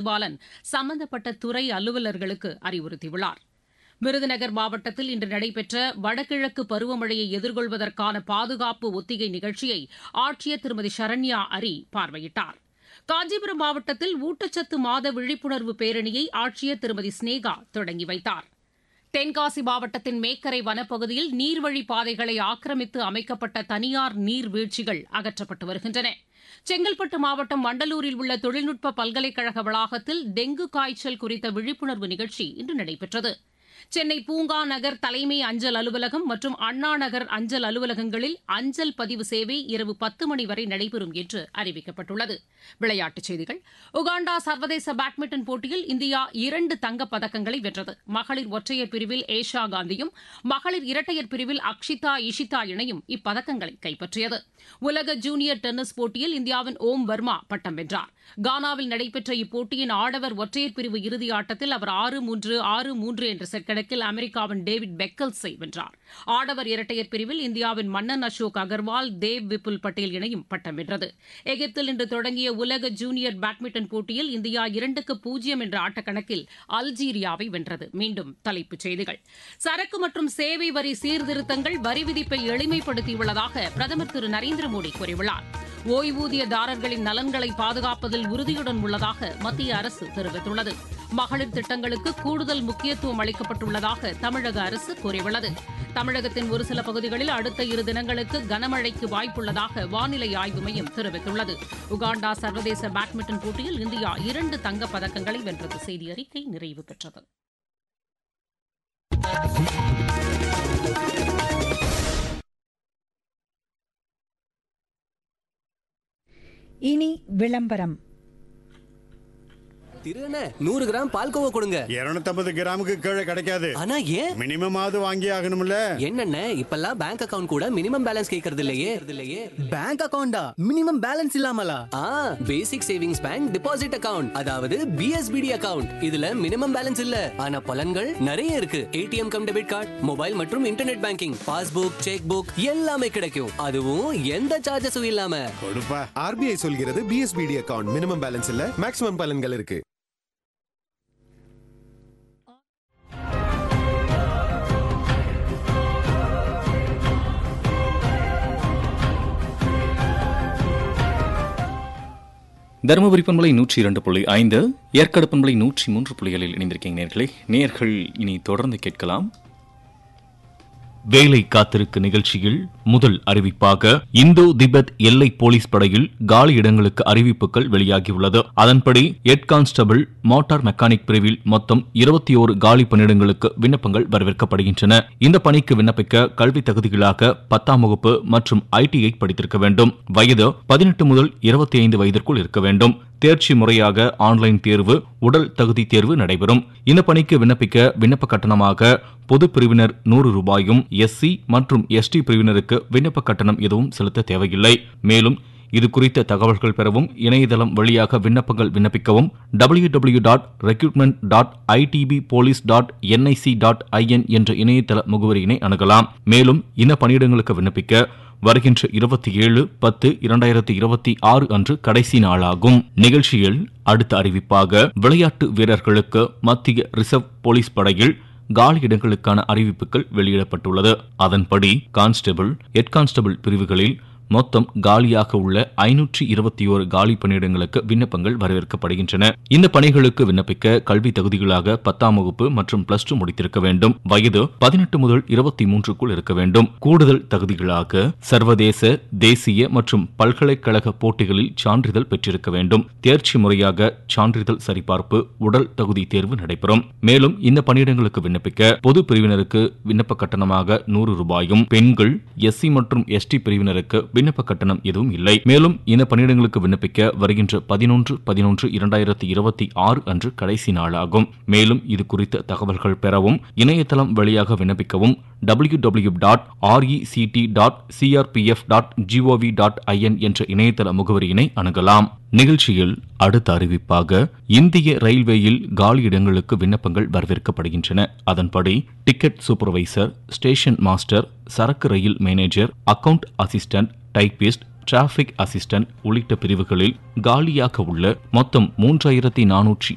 பாலன் சம்பந்தப்பட்ட துறை அலுவலர்களுக்கு அறிவுறுத்தியுள்ளார் விருதுநகர் மாவட்டத்தில் இன்று நடைபெற்ற வடகிழக்கு பருவமழையை எதிர்கொள்வதற்கான பாதுகாப்பு ஒத்திகை நிகழ்ச்சியை ஆட்சியர் திருமதி சரண்யா அரி பார்வையிட்டார் காஞ்சிபுரம் மாவட்டத்தில் ஊட்டச்சத்து மாத விழிப்புணர்வு பேரணியை ஆட்சியர் திருமதி ஸ்னேகா தொடங்கி வைத்தார் தென்காசி மாவட்டத்தின் மேக்கரை வனப்பகுதியில் நீர்வழி பாதைகளை ஆக்கிரமித்து அமைக்கப்பட்ட தனியார் நீர்வீழ்ச்சிகள் அகற்றப்பட்டு வருகின்றன செங்கல்பட்டு மாவட்டம் வண்டலூரில் உள்ள தொழில்நுட்ப பல்கலைக்கழக வளாகத்தில் டெங்கு காய்ச்சல் குறித்த விழிப்புணர்வு நிகழ்ச்சி இன்று நடைபெற்றது சென்னை பூங்கா நகர் தலைமை அஞ்சல் அலுவலகம் மற்றும் அண்ணா நகர் அஞ்சல் அலுவலகங்களில் அஞ்சல் பதிவு சேவை இரவு பத்து மணி வரை நடைபெறும் என்று அறிவிக்கப்பட்டுள்ளது விளையாட்டுச் செய்திகள் உகாண்டா சர்வதேச பேட்மிண்டன் போட்டியில் இந்தியா இரண்டு தங்கப் பதக்கங்களை வென்றது மகளிர் ஒற்றையர் பிரிவில் ஏஷா காந்தியும் மகளிர் இரட்டையர் பிரிவில் அக்ஷிதா இஷிதா இணையும் இப்பதக்கங்களை கைப்பற்றியது உலக ஜூனியர் டென்னிஸ் போட்டியில் இந்தியாவின் ஓம் வர்மா பட்டம் வென்றார் கானாவில் நடைபெற்ற இப்போட்டியின் ஆடவர் ஒற்றையர் பிரிவு இறுதி ஆட்டத்தில் அவர் ஆறு மூன்று ஆறு மூன்று என்ற செட் கணக்கில் அமெரிக்காவின் டேவிட் பெக்கல்ஸை வென்றார் ஆடவர் இரட்டையர் பிரிவில் இந்தியாவின் மன்னன் அசோக் அகர்வால் தேவ் விபுல் பட்டேல் இணையும் பட்டம் வென்றது எகிப்தில் இன்று தொடங்கிய உலக ஜூனியர் பேட்மிண்டன் போட்டியில் இந்தியா இரண்டுக்கு பூஜ்ஜியம் என்ற ஆட்டக்கணக்கில் அல்ஜீரியாவை வென்றது மீண்டும் தலைப்புச் செய்திகள் சரக்கு மற்றும் சேவை வரி சீர்திருத்தங்கள் வரி விதிப்பை எளிமைப்படுத்தியுள்ளதாக பிரதமர் திரு நரேந்திர மோடி கூறியுள்ளார் ஓய்வூதியதாரர்களின் நலன்களை பாதுகாப்பதில் உறுதியுடன் உள்ளதாக மத்திய அரசு தெரிவித்துள்ளது மகளிர் திட்டங்களுக்கு கூடுதல் முக்கியத்துவம் அளிக்கப்பட்டுள்ளதாக தமிழக அரசு கூறியுள்ளது தமிழகத்தின் ஒரு சில பகுதிகளில் அடுத்த இரு தினங்களுக்கு கனமழைக்கு வாய்ப்புள்ளதாக வானிலை ஆய்வு மையம் தெரிவித்துள்ளது உகாண்டா சர்வதேச பேட்மிண்டன் போட்டியில் இந்தியா இரண்டு தங்கப் பதக்கங்களை வென்றது செய்தி அறிக்கை நிறைவு பெற்றது இனி விளம்பரம் திருண்ண நூறு கிராம் பால்கோவா கொடுங்க இருநூத்தம்பது கிராமுக்கு கீழே கிடைக்காது ஆனா ஏன் மினிமம் ஆவது வாங்கி ஆகணும்ல என்னண்ணே இப்பெல்லாம் பேங்க் அக்கவுண்ட் கூட மினிமம் பேலன்ஸ் கேக்குறது இல்லையே இல்லையே பேங்க் அக்கவுண்டா மினிமம் பேலன்ஸ் இல்லாமலா ஆ basic savings bank deposit account அதாவது பிஎஸ்பிடி அக்கவுண்ட் இதுல மினிமம் பேலன்ஸ் இல்ல ஆனா பலன்கள் நிறைய இருக்கு A T M cum debit card mobile மற்றும் internet banking passbook cheque book எல்லாமே கிடைக்கும் அதுவும் எந்த சார்ஜஸும் இல்லாம கொடுப்பா ஆர்பிஐ சொல்கிறது பிஎஸ்பிடி அக்கவுண்ட் மினிமம் பேலன்ஸ் இல்ல மேக்ஸிமம் பலன்கள் இருக்கு தருமபுரி பண்பலை நூற்றி இரண்டு புள்ளி ஐந்து ஏற்காடு பண்பலை நூற்றி மூன்று புள்ளிகளில் இணைந்திருக்கீங்க நேர்களே நேர்கள் இனி தொடர்ந்து கேட்கலாம் வேலை காத்திருக்கு நிகழ்ச்சியில் முதல் அறிவிப்பாக இந்தோ திபெத் எல்லை போலீஸ் படையில் காலி இடங்களுக்கு அறிவிப்புகள் வெளியாகியுள்ளது அதன்படி ஹெட் கான்ஸ்டபிள் மோட்டார் மெக்கானிக் பிரிவில் மொத்தம் இருபத்தி ஓரு காலி பணியிடங்களுக்கு விண்ணப்பங்கள் வரவேற்கப்படுகின்றன இந்த பணிக்கு விண்ணப்பிக்க கல்வி தகுதிகளாக பத்தாம் வகுப்பு மற்றும் ஐடிஐ படித்திருக்க வேண்டும் வயது பதினெட்டு முதல் இருபத்தி ஐந்து வயதிற்குள் இருக்க வேண்டும் தேர்ச்சி முறையாக ஆன்லைன் தேர்வு உடல் தகுதி தேர்வு நடைபெறும் இந்த பணிக்கு விண்ணப்பிக்க விண்ணப்ப கட்டணமாக பொது பிரிவினர் நூறு ரூபாயும் எஸ்சி மற்றும் எஸ்டி பிரிவினருக்கு விண்ணப்ப கட்டணம் எதுவும் செலுத்த தேவையில்லை மேலும் இது குறித்த தகவல்கள் பெறவும் இணையதளம் வழியாக விண்ணப்பங்கள் விண்ணப்பிக்கவும் W W dot recruitment dot I T B P police dot N I C dot I N என்ற இணையதள முகவரியினை அணுகலாம் மேலும் இந்த பணியிடங்களுக்கு விண்ணப்பிக்க வருகின்ற இருபத்தி ஏழு பத்து இரண்டாயிரத்தி இருபத்தி ஆறு அன்று கடைசி நாளாகும் நிகழ்ச்சியில் அடுத்த அறிவிப்பாக விளையாட்டு வீரர்களுக்கு மத்திய ரிசர்வ் போலீஸ் படையில் காலி இடங்களுக்கான அறிவிப்புகள் வெளியிடப்பட்டுள்ளது அதன்படி கான்ஸ்டபிள் ஹெட் கான்ஸ்டபிள் பிரிவுகளில் மொத்தம் காலியாக உள்ள ஐநூற்றி இருபத்தி ஓரு காலி பணியிடங்களுக்கு விண்ணப்பங்கள் வரவேற்கப்படுகின்றன இந்த பணிகளுக்கு விண்ணப்பிக்க கல்வி தகுதிகளாக பத்தாம் வகுப்பு மற்றும் பிளஸ் டூ முடித்திருக்க வேண்டும் வயது பதினெட்டு முதல் இருபத்தி மூன்றுக்குள் இருக்க வேண்டும் கூடுதல் தகுதிகளாக சர்வதேச தேசிய மற்றும் பல்கலைக்கழக போட்டிகளில் சான்றிதழ் பெற்றிருக்க வேண்டும் தேர்ச்சி முறையாக சான்றிதழ் சரிபார்ப்பு உடல் தகுதி தேர்வு நடைபெறும் மேலும் இந்த பணியிடங்களுக்கு விண்ணப்பிக்க பொது பிரிவினருக்கு விண்ணப்ப கட்டணமாக நூறு ரூபாயும் பெண்கள் எஸ்சி மற்றும் எஸ்டி பிரிவினருக்கு விண்ணப்ப கட்டணம் எதுவும் இல்லை மேலும் இந்த பணியிடங்களுக்கு விண்ணப்பிக்க வருகின்ற பதினொன்று பதினொன்று இரண்டாயிரத்தி இருபத்தி ஆறு அன்று கடைசி நாளாகும் மேலும் இது குறித்த தகவல்கள் பெறவும் இணையதளம் வழியாக விண்ணப்பிக்கவும் W W dot R E C T dot C R P F dot G O V dot I N என்ற இணையதள முகவரியினை அணுகலாம் நிகழ்ச்சியில் அடுத்த அறிவிப்பாக இந்திய ரயில்வேயில் காலி இடங்களுக்கு விண்ணப்பங்கள் வரவேற்கப்படுகின்றன அதன்படி டிக்கெட் சூப்பர்வைசர் ஸ்டேஷன் மாஸ்டர் சரக்கு ரயில் manager account assistant typist traffic assistant உள்ளிட்ட பிரிவுகளில் காலியாக உள்ள மொத்தம் மூன்றாயிரத்தி நானூற்றி